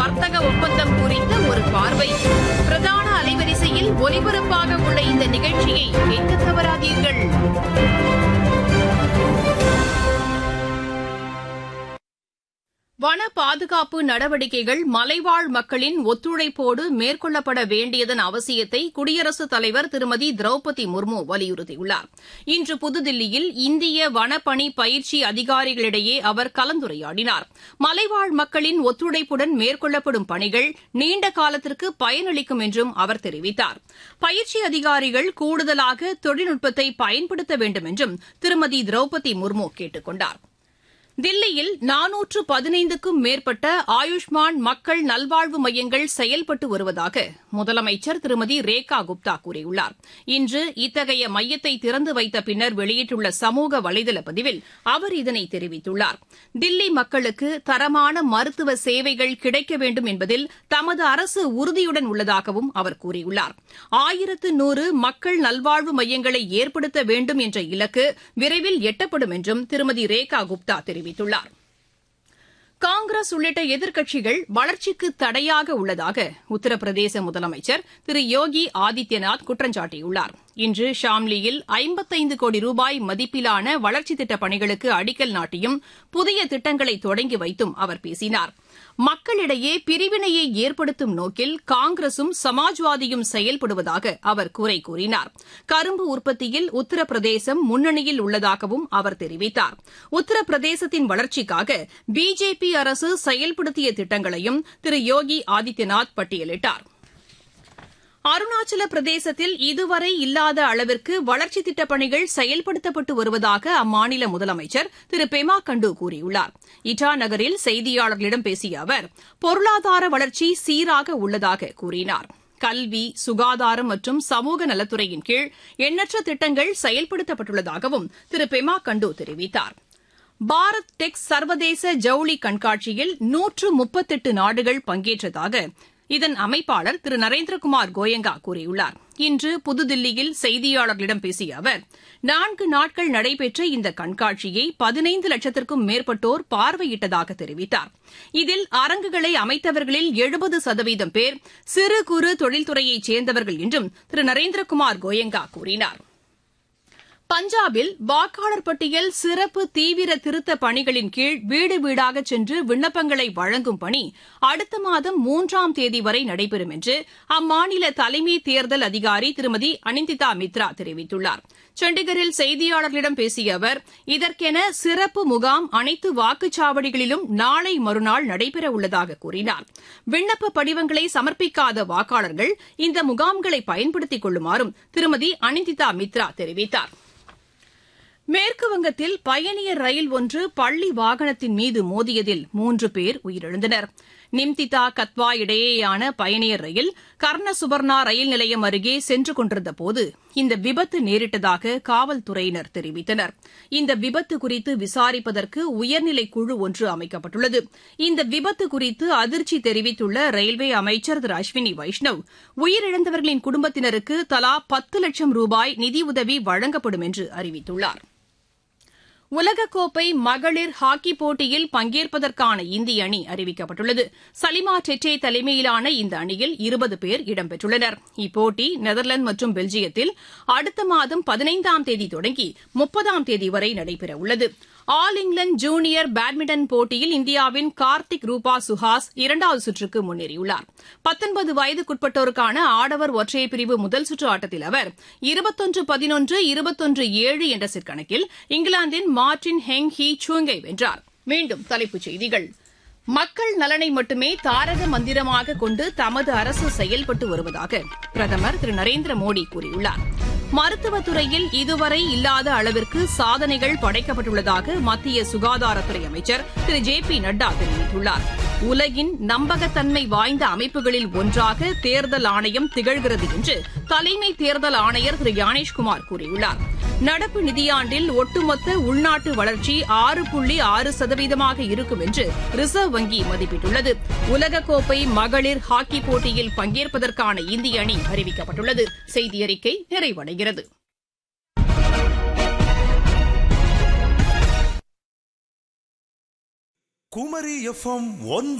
வர்த்தக ஒப்பந்தம் குறித்த ஒரு பார்வை பிரதான அலைவரிசையில் ஒலிபரப்பாக உள்ள இந்த நிகழ்ச்சியை கேட்க தவறாதீர்கள் வன பாதுகாப்பு நடவடிக்கைகள் மலைவாழ் மக்களின் ஒத்துழைப்போடு மேற்கொள்ளப்பட வேண்டியதன் அவசியத்தை குடியரசுத் தலைவர் திருமதி திரௌபதி முர்மு வலியுறுத்தியுள்ளார் இன்று புதுதில்லியில் இந்திய வனப்பணி பயிற்சி அதிகாரிகளிடையே அவர் கலந்துரையாடினார் மலைவாழ் மக்களின் ஒத்துழைப்புடன் மேற்கொள்ளப்படும் பணிகள் நீண்ட காலத்திற்கு பயனளிக்கும் என்றும் அவர் தெரிவித்தார் பயிற்சி அதிகாரிகள் கூடுதலாக தொழில்நுட்பத்தை பயன்படுத்த வேண்டும் என்றும் திருமதி திரௌபதி முர்மு கேட்டுக் கொண்டாா் தில்லியில் நானூற்று பதினைந்துக்கும் மேற்பட்ட ஆயுஷ்மான் மக்கள் நல்வாழ்வு மையங்கள் செயல்பட்டு வருவதாக முதலமைச்சர் திருமதி ரேகா குப்தா கூறியுள்ளார் இன்று இத்தகைய மையத்தை திறந்து வைத்த பின்னர் வெளியிட்டுள்ள சமூக வலைதள பதிவில் அவர் இதனை தெரிவித்துள்ளார் தில்லி மக்களுக்கு தரமான மருத்துவ சேவைகள் கிடைக்க வேண்டும் என்பதில் தமது அரசு உறுதியுடன் உள்ளதாகவும் அவர் கூறியுள்ளார் ஆயிரத்து நூறு மக்கள் நல்வாழ்வு மையங்களை ஏற்படுத்த வேண்டும் என்ற இலக்கு விரைவில் எட்டப்படும் என்றும் திருமதி ரேகா குப்தா தெரிவித்தார் தெரிவித்துள்ளார் காங்கிரஸ் உள்ளிட்ட எதிர்க்கட்சிகள் வளர்ச்சிக்கு தடையாக உள்ளதாக உத்தரப்பிரதேச முதலமைச்சர் திரு யோகி ஆதித்யநாத் குற்றம் சாட்டியுள்ளார் இன்று ஷாம்லியில் ஐம்பத்தைந்து கோடி ரூபாய் மதிப்பிலான வளர்ச்சித் திட்டப் பணிகளுக்கு அடிக்கல் நாட்டியும் புதிய திட்டங்களை தொடங்கி வைத்தும் அவர் பேசினார் மக்களிடையே பிரிவினையை ஏற்படுத்தும் நோக்கில் காங்கிரசும் சமாஜ்வாதியும் செயல்படுவதாக அவர் குறை கூறினார் கரும்பு உற்பத்தியில் உத்தரப்பிரதேசம் முன்னணியில் உள்ளதாகவும் அவர் தெரிவித்தார் உத்தரப்பிரதேசத்தின் வளர்ச்சிக்காக பிஜேபி அரசு செயல்படுத்திய திட்டங்களையும் திரு யோகி ஆதித்யநாத் பட்டியலிட்டார் அருணாச்சல பிரதேசத்தில் இதுவரை இல்லாத அளவிற்கு வளர்ச்சித் திட்டப் பணிகள் செயல்படுத்தப்பட்டு வருவதாக அம்மாநில முதலமைச்சர் திரு பெமா கண்டு கூறியுள்ளார் இட்டா நகரில் செய்தியாளர்களிடம் பேசிய அவர் பொருளாதார வளர்ச்சி சீராக உள்ளதாக கூறினார் கல்வி சுகாதாரம் மற்றும் சமூக நலத்துறையின் கீழ் எண்ணற்ற திட்டங்கள் செயல்படுத்தப்பட்டுள்ளதாகவும் திரு பெமா கண்டு தெரிவித்தார் பாரத் டெக்ஸ் சர்வதேச ஜவுளி கண்காட்சியில் நூற்று முப்பத்தெட்டு நாடுகள் பங்கேற்றதாக இதன் அமைப்பாளர் திரு நரேந்திரகுமார் கோயங்கா கூறியுள்ளார் இன்று புதுதில்லியில் செய்தியாளர்களிடம் பேசிய அவர் நான்கு நாட்கள் நடைபெற்ற இந்த கண்காட்சியை பதினைந்து லட்சத்திற்கும் மேற்பட்டோர் பார்வையிட்டதாக தெரிவித்தார் இதில் அரங்குகளை அமைத்தவர்களில் எழுபது சதவீதம் பேர் சிறு குறு தொழில்துறையைச் சேர்ந்தவர்கள் என்றும் திரு நரேந்திரகுமார் கோயங்கா கூறினார் பஞ்சாபில் வாக்காளர் பட்டியல் சிறப்பு தீவிர திருத்த பணிகளின் கீழ் வீடு வீடாக சென்று விண்ணப்பங்களை வழங்கும் பணி அடுத்த மாதம் மூன்றாம் தேதி வரை நடைபெறும் என்று அம்மாநில தலைமை தேர்தல் அதிகாரி திருமதி அனிந்திதா மித்ரா தெரிவித்துள்ளார் சண்டிகரில் செய்தியாளர்களிடம் பேசிய அவர் இதற்கென சிறப்பு முகாம் அனைத்து வாக்குச்சாவடிகளிலும் நாளை மறுநாள் நடைபெறவுள்ளதாக கூறினார் விண்ணப்ப படிவங்களை சமர்ப்பிக்காத வாக்காளர்கள் இந்த முகாம்களை பயன்படுத்திக் கொள்ளுமாறும் திருமதி அனிந்திதா மித்ரா தெரிவித்தாா் மேற்குவங்கத்தில் பயணியர் ரயில் ஒன்று பள்ளி வாகனத்தின் மீது மோதியதில் மூன்று பேர் உயிரிழந்தனர் நிம்திதா கத்வா இடையேயான பயணியர் ரயில் கர்ணசுபர்ணா ரயில் நிலையம் அருகே சென்று கொண்டிருந்தபோது இந்த விபத்து நேரிட்டதாக காவல்துறையினர் தெரிவித்தனர் இந்த விபத்து குறித்து விசாரிப்பதற்கு உயர்நிலை குழு ஒன்று அமைக்கப்பட்டுள்ளது இந்த விபத்து குறித்து அதிர்ச்சி தெரிவித்துள்ள ரயில்வே அமைச்சர் திரு அஸ்வினி வைஷ்ணவ் உயிரிழந்தவர்களின் குடும்பத்தினருக்கு தலா பத்து லட்சம் ரூபாய் நிதியுதவி வழங்கப்படும் என்று அறிவித்துள்ளார் உலகக்கோப்பை மகளிர் ஹாக்கி போட்டியில் பங்கேற்பதற்கான இந்திய அணி அறிவிக்கப்பட்டுள்ளது சலிமா டெட்டே தலைமையிலான இந்த அணியில் இருபது பேர் இடம்பெற்றுள்ளனர் இப்போட்டி நெதர்லாந்து மற்றும் பெல்ஜியத்தில் அடுத்த மாதம் பதினைந்தாம் தேதி தொடங்கி முப்பதாம் தேதி வரை நடைபெறவுள்ளது ஆல் இங்கிலாந்து ஜூனியர் பேட்மிண்டன் போட்டியில் இந்தியாவின் கார்த்திக் ரூபா சுஹாஸ் இரண்டாவது சுற்றுக்கு முன்னேறியுள்ளார் பத்தொன்பது வயதுக்குட்பட்டோருக்கான ஆடவர் ஒற்றையர் பிரிவு முதல் சுற்று ஆட்டத்தில் அவர் இருபத்தொன்று பதினொன்று இருபத்தொன்று ஏழு என்ற செட் கணக்கில் இங்கிலாந்தின் மார்டின் ஹெங் ஹி சூங்கை வென்றார் மீண்டும் தலைப்புச் செய்திகள் மக்கள் நலனை மட்டுமே தாரக மந்திரமாக கொண்டு தமது அரசு செயல்பட்டு வருவதாக பிரதமர் திரு நரேந்திர மோடி கூறியுள்ளார் மருத்துவத்துறையில் இதுவரை இல்லாத அளவிற்கு சாதனைகள் படைக்கப்பட்டுள்ளதாக மத்திய சுகாதாரத்துறை அமைச்சர் திரு ஜே பி நட்டா தெரிவித்துள்ளார் உலகின் நம்பகத்தன்மை வாய்ந்த அமைப்புகளில் ஒன்றாக தேர்தல் ஆணையம் திகழ்கிறது என்று தலைமை தேர்தல் ஆணையர் திரு யானேஷ்குமார் கூறியுள்ளார் நடப்பு நிதியாண்டில் ஒட்டுமொத்த உள்நாட்டு வளர்ச்சி ஆறு புள்ளி ஆறு சதவீதமாக இருக்கும் என்று ரிசர்வ் வங்கி மதிப்பிட்டுள்ளது உலகக்கோப்பை மகளிர் ஹாக்கி போட்டியில் பங்கேற்பதற்கான இந்திய அணி அறிவிக்கப்பட்டுள்ளது செய்தியறிக்கை நிறைவடைகிறது குமரி எஃப்எம் ஒன்